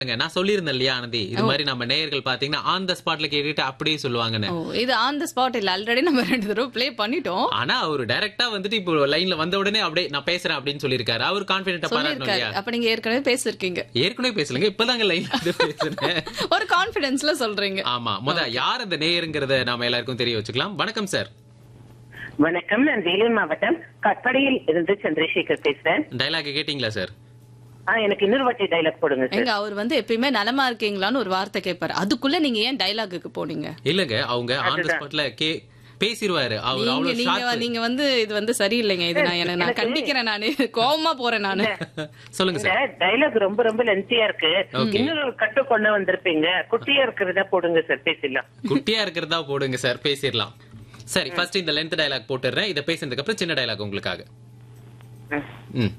நான் சொல்லியிருந்தேன் இல்லையா ஆனந்தி இது மாதிரி நம்ம நேயர்கள் பாத்தீங்கன்னா ஆன் த ஸ்பாட்ல கேட்டுட்டு அப்படியே சொல்லுவாங்கன்னு ஓ இது ஆன் த ஸ்பாட் இல்ல ஆல்ரெடி நம்ம ரெண்டு தடவை ப்ளே பண்ணிட்டோம் ஆனா அவர் டைரக்டா வந்துட்டு இப்போ லைன்ல வந்த உடனே அப்படியே நான் பேசுறேன் அப்படின்னு சொல்லியிருக்காரு அவர் கான்பிடென்ட்டா பாராட்டணும் சொல்லிருக்காரு இல்லையா அப்ப நீங்க ஏற்கனவே பேசிருக்கீங்க ஏற்கனவே பேசலங்க இப்பதாங்க லைன்ல வந்து பேசுறேன் ஒரு கான்பிடன்ஸ்ல சொல்றீங்க ஆமா முத யார் அந்த நேயருங்கிறத நாம எல்லாருக்கும் தெரிய வச்சுக்கலாம் வணக்கம் சார் வணக்கம் நான் வேலூர் மாவட்டம் கட்படியில் இருந்து சந்திரசேகர் பேசுறேன் டைலாக் கேட்டீங்களா சார் ஆ, எனக்கு இன்னொரு வாட்டி டைலாக் போடுங்க சார் எங்க அவர் வந்து எப்பயுமே நலமா இருக்கீங்களான்னு ஒரு வார்த்தை கேட்பாரு அதுக்குள்ள நீங்க ஏன் டைலாக்குக்கு போனீங்க இல்லங்க அவங்க ஆன் த ஸ்பாட்ல கே பேசிடுவாரு அவர் நீங்க அவ்வளவு நீங்க sharp. நீங்க வந்து இது வந்து சரியில்லைங்க இது நான் என்ன- நான் கண்டிக்கிறேன் நானு கோவமா போறேன் நானு சொல்லுங்க இந்த சார் டைலாக் ரொம்ப ரொம்ப லென்த்தியா இருக்கு Okay. இன்னொரு ஒரு கட்டு கொண்டு வந்திருப்பீங்க குட்டியா இருக்கிறதா போடுங்க சார் பேசிடலாம் குட்டியா இருக்கிறதா போடுங்க சார் பேசிடலாம் சரி ஃபர்ஸ்ட் இந்த லென்த் டயலாக் போட்டுறேன் இதை பேசினதுக்கு அப்புறம் சின்ன டயலாக் உங்களுக்காக ம். ம்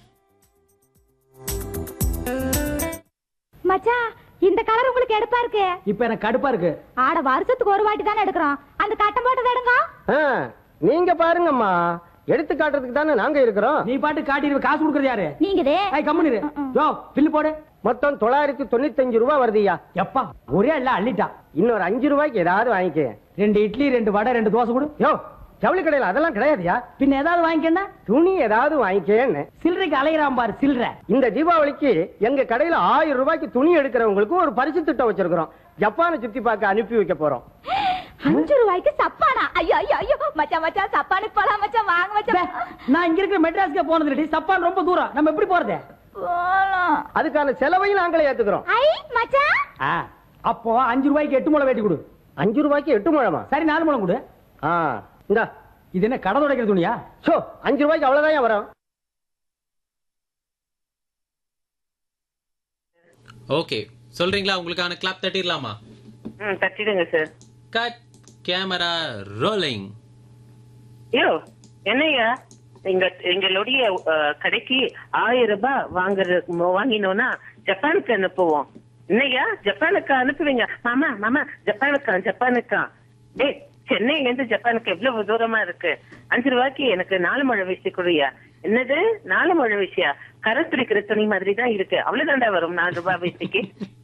மச்சான் இந்த கலர் உங்களுக்கு எடுப்பா இருக்கு இப்ப எனக்கு கடுப்பா இருக்கு ஆட வருஷத்துக்கு ஒரு வாட்டி தானே எடுக்கிறோம் அந்த கட்டம் போட்டதை எடுங்க ஆ, நீங்க பாருங்கம்மா எடுத்து காட்டுறதுக்கு தானே நாங்க இருக்கிறோம் நீ பாட்டு காட்டிடுவ காசு கொடுக்கறது யாரு நீங்கதே ஏய் கம்முனு யோ பில்லு போடு மொத்தம் தொள்ளாயிரத்தி தொண்ணூத்தி அஞ்சு ரூபாய் வருதுயா எப்பா ஒரே இல்ல அள்ளிட்டா இன்னொரு அஞ்சு ரூபாய்க்கு ஏதாவது வாங்கிக்க ரெண்டு இட்லி ரெண்டு வடை ரெண்டு தோசை கொடு யோ ஜவுளி கடையில அதெல்லாம் கிடையாதுயா பின்ன ஏதாவது வாங்கிக்கன்னா துணி ஏதாவது வாங்கிக்கேன்னு சில்லறைக்கு அலையிறான் பாரு சில்லற இந்த தீபாவளிக்கு எங்க கடையில ஆயிரம் ரூபாய்க்கு துணி எடுக்கிறவங்களுக்கு ஒரு பரிசு திட்டம் வச்சிருக்கிறோம் ஜப்பானை சுத்தி பார்க்க அனுப்பி வைக்க போறோம் அஞ்சு ரூபாய்க்கு சப்பானா ஐயோ ஐயோ ஐயோ மச்சான் மச்சான் சப்பானுக்கு போலாம் மச்சான் வாங்க மச்சான் நான் இங்க இருக்கிற மெட்ராஸ்க்கே போனது இல்லடி சப்பான் ரொம்ப தூரம் நம்ம எப்படி போறது போலாம் அதுக்கான செலவையும் நாங்களே ஏத்துக்கிறோம் ஐ மச்சான் ஆ, அப்போ அஞ்சு ரூபாய்க்கு எட்டு முளை வெட்டி கொடு அஞ்சு ரூபாய்க்கு எட்டு முழமா சரி நாலு முளம் கொடு ஆ இந்தா இது என்ன கடை துடைக்கிற துணியா சோ அஞ்சு ரூபாய்க்கு அவ்வளவுதான் வரும் ஓகே சொல்றீங்களா உங்களுக்கான கிளாப் தட்டிடலாமா ம் தட்டிடுங்க சார் கட் கேமரா ரோலிங் ஐயோ என்னய்யா எங்க எங்களுடைய அஹ், கடைக்கு ஆயிரம் ரூபாய் வாங்குற வாங்கினோம்னா ஜப்பானுக்கு அனுப்புவோம் என்னய்யா ஜப்பானுக்கு அனுப்புவீங்க மாமா மாமா ஜப்பானுக்கா ஜப்பானுக்கா டேய் சென்னையில இருந்து ஜப்பானுக்கு எவ்வளவு தூரமா இருக்கு அஞ்சு ரூபாய்க்கு எனக்கு நாலு மழை வீசி கொடுயா என்னது நாலு மழை வீசியா கரை பிடிக்கிற துணி மாதிரி தான் இருக்கு அவ்வளவுதான்டா வரும் நாலு ரூபாய் வீசிக்கு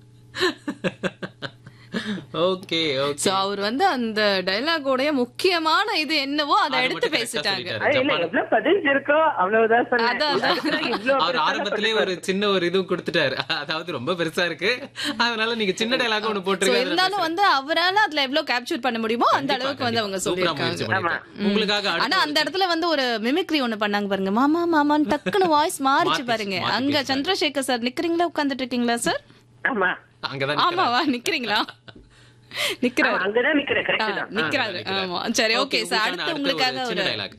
ஓகே ஓகே சோ அவர் வந்து அந்த டைலாகோடைய முக்கியமான இது என்னவோ அதை அது எடுத்து மட்டும் correct ஆ பேசிட்டாங்க சொல்லிட்டாரு. அது இல்ல ஜப்பான். எவ்வளவு பதிஞ்சு இருக்கோ அவ்வளவுதான் சொன்னேன் அதான், அதான். அதுக்குதான் இவ்வளவு அவர் பெருசா ஆரம்பத்திலே ஒரு பண்ணிருக்காரு. சின்ன ஒரு இது கொடுத்துட்டாரு அதாவது ரொம்ப பெருசா இருக்கு அதனால நீங்க சின்ன டயலாக் ஒண்ணு So, போட்டுருங்க இருந்தாலும் வந்து அவரால அதுல எவ்வளவு கேப்சர் பண்ண முடியுமோ அந்த அளவுக்கு வந்து அவங்க சொல்லியிருக்காங்க உங்களுக்காக ஆனா அடுத்த அந்த இடத்துல வந்து ஒரு மிமிக்ரி ஒண்ணு பண்ணாங்க பாருங்க மாமா மாமான்னு டக்குன்னு வாய்ஸ் மாறிச்சு மாத்திச்சு, பாருங்க மாத்தி அங்க பேசுறாங்க. சந்திரசேகர் சார் நிக்கிறீங்களா உட்கார்ந்துட்டு இருக்கீங்களா சார் ஆமா அங்கதான் ஆமாவா நிக்கிறீங்களா நிக்கிறாரு அங்கதான் நிக்கிறேன் ஆ, கரெக்ட் தான் நிக்கிறாரு ஆமா சரி ஓகே சார் அடுத்து உங்களுக்காக சின்ன ஒரு டயலாக்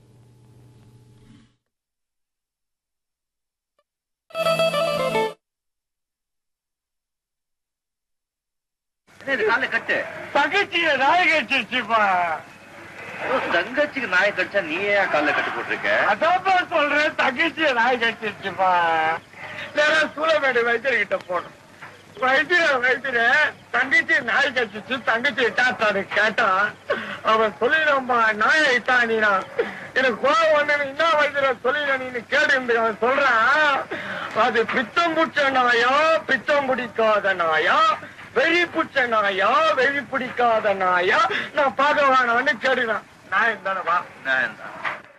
தங்கச்சிய நாய் கட்டிச்சுப்பா தங்கச்சிக்கு நாயை கடிச்சா நீ ஏன் கால்ல கட்டி போட்டிருக்க அதான்ப்பா சொல்றேன் தங்கச்சிய நாய் கட்டிச்சுப்பா நேரா சூளமேடு வைத்தியர்கிட்ட போனோம் வைத்திய வைத்திய தங்கச்சி நாய் கட்டிச்சு தங்கச்சி இட்டாத்தாரு கேட்டான் அவன் சொல்லிடும்பா நாயை இட்டானினா எனக்கு கோவம் வந்து என்ன வைத்திய சொல்லிட நீ கேடு அவன் சொல்றான் அது பித்தம் புடிச்ச நாயா பித்தம் பிடிக்காத நாயா வெறி புடிச்ச நாயா வெறி பிடிக்காத நாயா நான் பார்க்க வேணாம்னு கேடுவேன் நாயம் தானவா நான் தான்.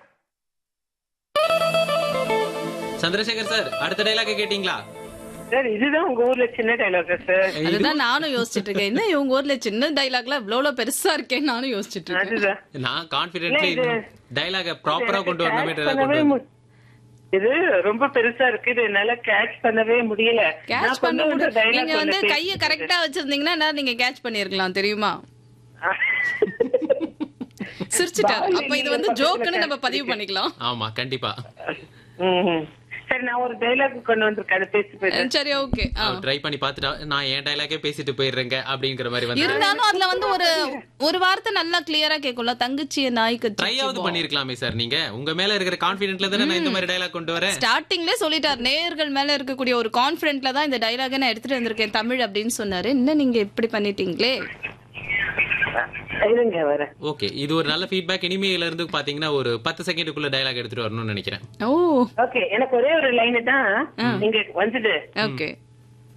சந்திரசேகர் சார் அடுத்த டயலாக் கேட்டீங்களா சார் இதுதான் உங்க ஊர்ல சின்ன டைலாக் சார் அதுதான் நானும் யோசிச்சுட்டு இருக்கேன் என்ன இவங்க ஊர்ல சின்ன டைலாக்ல இவ்வளவு பெருசா இருக்கேன்னு நானும் யோசிச்சுட்டு இருக்கேன் அதுதான் நான் கான்பிடென்ட்லி இல்ல, இது- டயலாக ப்ராப்பரா கொண்டு catch வரணுமே dialogue பண்ணவே கொண்டு மு- இது ரொம்ப பெருசா இருக்கு இது என்னால கேட்ச் பண்ணவே முடியல கேட்ச் நான் பண்ண கொண்டு வந்த முடியும் dialogue நீங்க வந்து ஒண்ணு கைய பேசிட்டு கரெக்டா வச்சிருந்தீங்கன்னா என்ன நீங்க கேட்ச் பண்ணிருக்கலாம் தெரியுமா சிரிச்சிட்டாரு அப்ப இது வந்து ஜோக்குன்னு நம்ம பதிவு பண்ணிக்கலாம் ஆமா கண்டிப்பா ம், ம். சரி நான் ஒரு டைலாக் கொண்டு வந்திருக்கேன் அதை பேசி போயிட்டேன் சரி ஓகே ட்ரை பண்ணி பார்த்துட்டா நான் என் டயலாக்கே பேசிட்டு போயிடுறேங்க அப்படிங்கிற மாதிரி வந்து இருந்தாலும் அதுல வந்து ஒரு ஒரு வார்த்தை நல்லா கிளியரா கேட்கும்ல தங்கச்சிய நாய்க்கு ட்ரையாவது பண்ணிருக்கலாமே சார் நீங்க உங்க மேல இருக்கிற கான்பிடென்ட்ல தானே நான் இந்த மாதிரி டயலாக் கொண்டு வரேன் ஸ்டார்டிங்ல சொல்லிட்டார் நேயர்கள் மேல இருக்கக்கூடிய ஒரு கான்பிடென்ட்ல தான் இந்த டைலாக நான் எடுத்துட்டு வந்திருக்கேன் தமிழ் அப்படின்னு சொன்னாரு என்ன நீங்க இப்படி பண்ணிட்டீங்களே இருங்க வரேன் ஓகே இது ஒரு நல்ல ஃபீட்பேக் இனிமேல இருந்து பாத்தீங்கன்னா ஒரு பத்து செகண்டுக்குள்ள டயலாக் எடுத்துட்டு வரணும்னு நினைக்கிறேன் ஓ ஓகே எனக்கு ஒரே ஒரு லைன் தான் நீங்க வந்துட்டு ஓகே